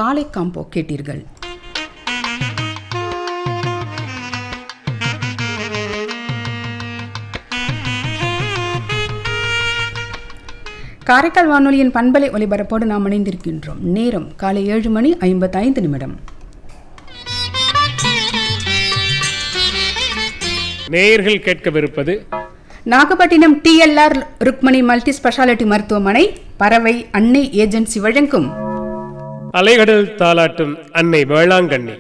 காலை காம்போ கேட்டீர்கள் காரைக்கால் வானொலியின் பண்பலை ஒலிபரப்போடு நாம் இணைந்திருக்கின்றோம் நேரம் காலை ஏழு மணி ஐம்பத்தைந்து நிமிடம் நேயர்கள் கேட்கவிருப்பது Nagapattinam DLR Rukmani multi speciality மருத்துவமனை பறவை அன்னை ஏஜென்சி வழங்கும் அலைகடல் தாலாட்டும் அன்னை வேளாங்கண்ணி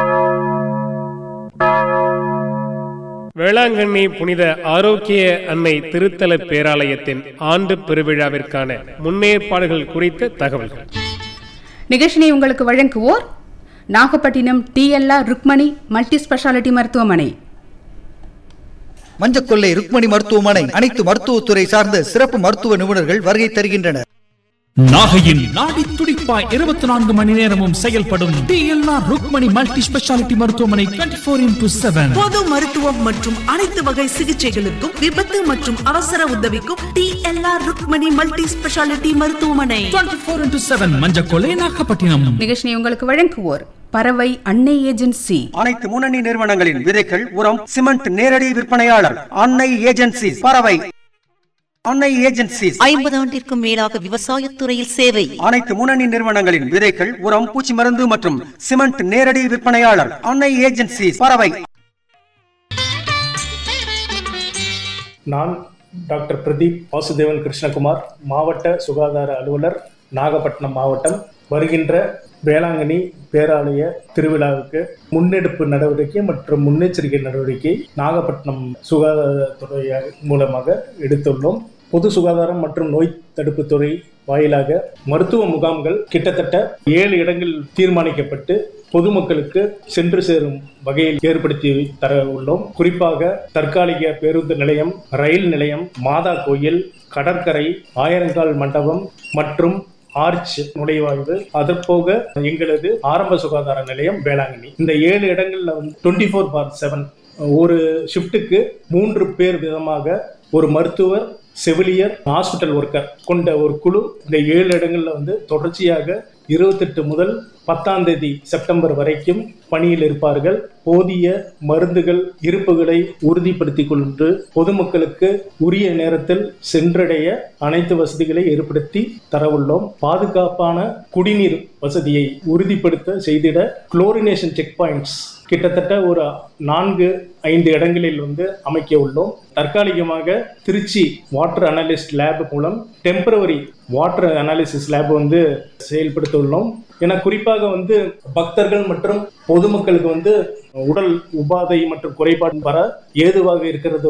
வேளாங்கண்ணி புனித ஆரோக்கிய அன்னை திருத்தல பேராலயத்தின் ஆண்டு பெருவிழாவிற்கான முன்னேற்பாடுகள் குறித்த தகவல்கள் நிகழ்ச்சியை உங்களுக்கு வழங்குவோர் Nagapattinam DLR Rukmani multi speciality மருத்துவமனை மஞ்சக்கொள்ளை ருக்மணி மருத்துவமனை அனைத்து மருத்துவத்துறை சார்ந்த சிறப்பு மருத்துவ நிபுணர்கள் வருகை தருகின்றனர் நாகையின் நாடி துடிப்பாய் இருபத்தி நான்கு மணி நேரமும் செயல்படும் டிஎல்ஆர் ருக்மணி மல்டி ஸ்பெஷாலிட்டி மருத்துவமனை டுவெண்ட்டி ஃபோர் இன்டூ செவன் பொது மருத்துவம் மற்றும் அனைத்து வகை சிகிச்சைகளுக்கும் விபத்து மற்றும் அவசர உதவிக்கும் டிஎல்ஆர் ருக்மணி மல்டி ஸ்பெஷாலிட்டி மருத்துவமனை twenty four into seven Manjakkollai Nagapattinam நிகழ்ச்சியை உங்களுக்கு வழங்குவோர் பறவை அன்னை ஏஜென்சி அனைத்து முன்னணி நிறுவனங்களின் விதைகள் உரம் சிமெண்ட் நேரடி விற்பனையாளர் அன்னை ஏஜென்சி பறவை அன்னை ஏஜென்சி ஐம்பது ஆண்டிற்கும் மேலாக விவசாயத்துறையில் சேவை அனைத்து முன்னணி நிறுவனங்களின் விதைகள் உரம் பூச்சி மருந்து மற்றும் சிமெண்ட் நேரடி விற்பனையாளர் அன்னை ஏஜென்சி பறவை நான் டாக்டர் பிரதீப் வாசுதேவன் கிருஷ்ணகுமார் மாவட்ட சுகாதார அலுவலர் நாகப்பட்டினம் மாவட்டம் வருகின்ற வேளாங்கண்ணி பேராலய திருவிழாவுக்கு முன்னெடுப்பு நடவடிக்கை மற்றும் முன்னெச்சரிக்கை நடவடிக்கை நாகப்பட்டினம் சுகாதாரத்துறை மூலமாக எடுத்துள்ளோம் பொது சுகாதாரம் மற்றும் நோய் தடுப்பு துறை வாயிலாக மருத்துவ முகாம்கள் கிட்டத்தட்ட ஏழு இடங்கள் தீர்மானிக்கப்பட்டு பொதுமக்களுக்கு சென்று சேரும் வகையில் ஏற்படுத்தி தர உள்ளோம் குறிப்பாக தற்காலிக பேருந்து நிலையம் ரயில் நிலையம் மாதா கோயில் கடற்கரை ஆயிரங்கால் மண்டபம் மற்றும் ஆர்ச் நுழைவாய்வு அதற்போக எங்களது ஆரம்ப சுகாதார நிலையம் வேளாங்கண்ணி இந்த ஏழு இடங்கள்ல வந்து டுவெண்ட்டி ஃபோர் பார் செவன் ஒரு ஷிஃப்ட்டுக்கு மூன்று பேர் விதமாக ஒரு மருத்துவர் செவிலியர் ஹாஸ்பிட்டல் ஒர்க்கர் கொண்ட ஒரு குழு இந்த ஏழு இடங்கள்ல வந்து தொடர்ச்சியாக இருபத்தெட்டு முதல் பத்தாம் தேதி செப்டம்பர் வரைக்கும் பணியில் இருப்பார்கள் போதிய மருந்துகள் இருப்புகளை உறுதிப்படுத்திக் கொண்டு பொதுமக்களுக்கு உரிய நேரத்தில் சென்றடைய அனைத்து வசதிகளை ஏற்படுத்தி தரவுள்ளோம் பாதுகாப்பான குடிநீர் வசதியை உறுதிப்படுத்த செய்திட குளோரினேஷன் செக் பாயிண்ட்ஸ் கிட்டத்தட்ட ஒரு நான்கு ஐந்து இடங்களில் வந்து அமைக்க உள்ளோம் தற்காலிகமாக திருச்சி வாட்டர் அனாலிஸ்ட் லேப் மூலம் டெம்பரவரி வாட்டர் அனாலிசிஸ் லேப் வந்து செயல்படுத்த உள்ளோம் என குறிப்பாக வந்து பக்தர்கள் மற்றும் பொதுமக்களுக்கு வந்து உடல் உபாதை மற்றும் குறைபாடு வர ஏதுவாக இருக்கிறது